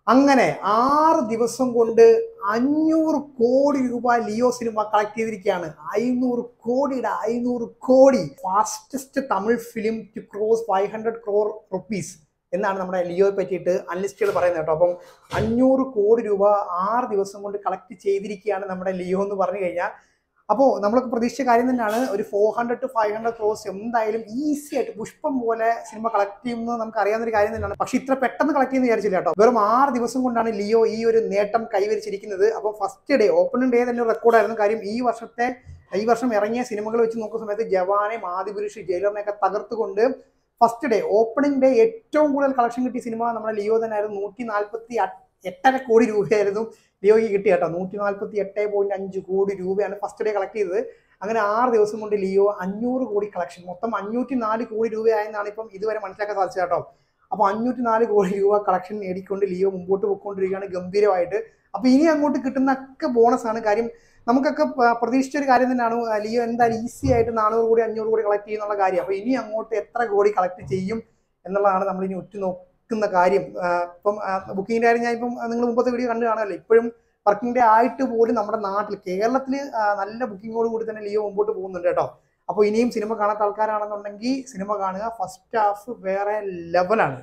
അങ്ങനെ ആറ് ദിവസം കൊണ്ട് അഞ്ഞൂറ് കോടി രൂപ ലിയോ സിനിമ കളക്ട് ചെയ്തിരിക്കുകയാണ് അയ്നൂറ് കോടിയുടെ അയ്നൂറ് കോടി fastest Tamil film to cross five hundred crore rupees എന്നാണ് നമ്മുടെ ലിയോയെ പറ്റിയിട്ട് അനലിസ്റ്റുകൾ പറയുന്നത് കേട്ടോ അപ്പം അഞ്ഞൂറ് കോടി രൂപ ആറ് ദിവസം കൊണ്ട് കളക്ട് ചെയ്തിരിക്കുകയാണ് നമ്മുടെ ലിയോ എന്ന് പറഞ്ഞു കഴിഞ്ഞാൽ അപ്പോൾ നമ്മളൊക്കെ പ്രതീക്ഷിച്ച കാര്യം തന്നെയാണ് ഒരു four hundred to five hundred crores എന്തായാലും ഈസി ആയിട്ട് പുഷ്പം പോലെ സിനിമ കളക്ട് ചെയ്യുന്നത് നമുക്ക് അറിയാവുന്ന ഒരു കാര്യം തന്നെയാണ് പക്ഷെ ഇത്ര പെട്ടെന്ന് കളക്ട് ചെയ്യുന്ന വിചാരിച്ചില്ല കേട്ടോ വെറും ആറ് ദിവസം കൊണ്ടാണ് ലിയോ ഈ ഒരു നേട്ടം കൈവരിച്ചിരിക്കുന്നത് അപ്പോൾ ഫസ്റ്റ് ഡേ ഓപ്പണിംഗ് ഡേ തന്നെ റെക്കോർഡായിരുന്നു കാര്യം ഈ വർഷത്തെ ഈ വർഷം ഇറങ്ങിയ സിനിമകൾ വെച്ച് നോക്കുന്ന സമയത്ത് ജവാനെ മാതിപുരുഷ് ജയിലറിനെയൊക്കെ തകർത്തുകൊണ്ട് ഫസ്റ്റ് ഡേ ഓപ്പണിംഗ് ഡേ ഏറ്റവും കൂടുതൽ കളക്ഷൻ കിട്ടിയ സിനിമ നമ്മുടെ ലിയോ തന്നെയായിരുന്നു നൂറ്റി നാൽപ്പത്തി എട്ടര കോടി രൂപയായിരുന്നു ലിയോയ്ക്ക് കിട്ടിയ കേട്ടോ നൂറ്റി നാൽപ്പത്തി എട്ട് പോയിന്റ് അഞ്ച് കോടി രൂപയാണ് ഫസ്റ്റ് ഡേ കളക്ട് ചെയ്തത് അങ്ങനെ ആറ് ദിവസം കൊണ്ട് ലിയോ അഞ്ഞൂറ് കോടി കളക്ഷൻ മൊത്തം അഞ്ഞൂറ്റി നാല് കോടി രൂപയായെന്നാണ് ഇപ്പം ഇതുവരെ മനസ്സിലാക്കാൻ സാധിച്ചത് കേട്ടോ അപ്പോൾ അഞ്ഞൂറ്റി നാല് കോടി രൂപ കളക്ഷൻ നേടിക്കൊണ്ട് ലിയോ മുമ്പോട്ട് പോയിക്കൊണ്ടിരിക്കുകയാണ് ഗംഭീരമായിട്ട് അപ്പോൾ ഇനി അങ്ങോട്ട് കിട്ടുന്ന ഒക്കെ ബോണസ് ആണ് കാര്യം നമുക്കൊക്കെ പ- പ്രതീക്ഷിച്ച ഒരു കാര്യം തന്നെയാണ് ആ, ലിയോ എന്തായാലും ഈസി ആയിട്ട് നാനൂറ് കോടി അഞ്ഞൂറ് കോടി കളക്ട് ചെയ്യുന്നുള്ള കാര്യം അപ്പോൾ ഇനി അങ്ങോട്ട് എത്ര കോടി കളക്ട് ചെയ്യും എന്നുള്ളതാണ് നമ്മൾ ഇനി ഉറ്റു നോക്കുന്ന കാര്യം ആ, ഇപ്പം ബുക്കിംഗിന്റെ കാര്യം ഞാൻ ഇപ്പം നിങ്ങൾ മുമ്പത്തെ വീഡിയോ കണ്ടു കാണുമല്ലോ ഇപ്പോഴും വർക്കിംഗ് ഡേ ആയിട്ട് പോലും നമ്മുടെ നാട്ടിൽ കേരളത്തിൽ നല്ല ബുക്കിങ്ങോട് കൂടി തന്നെ ലിയോ മുമ്പോട്ട് പോകുന്നുണ്ട് കേട്ടോ അപ്പോൾ ഇനിയും സിനിമ കാണാത്ത ആൾക്കാരാണെന്നുണ്ടെങ്കിൽ സിനിമ കാണുക ഫസ്റ്റ് ഹാഫ് വേറെ ലെവലാണ്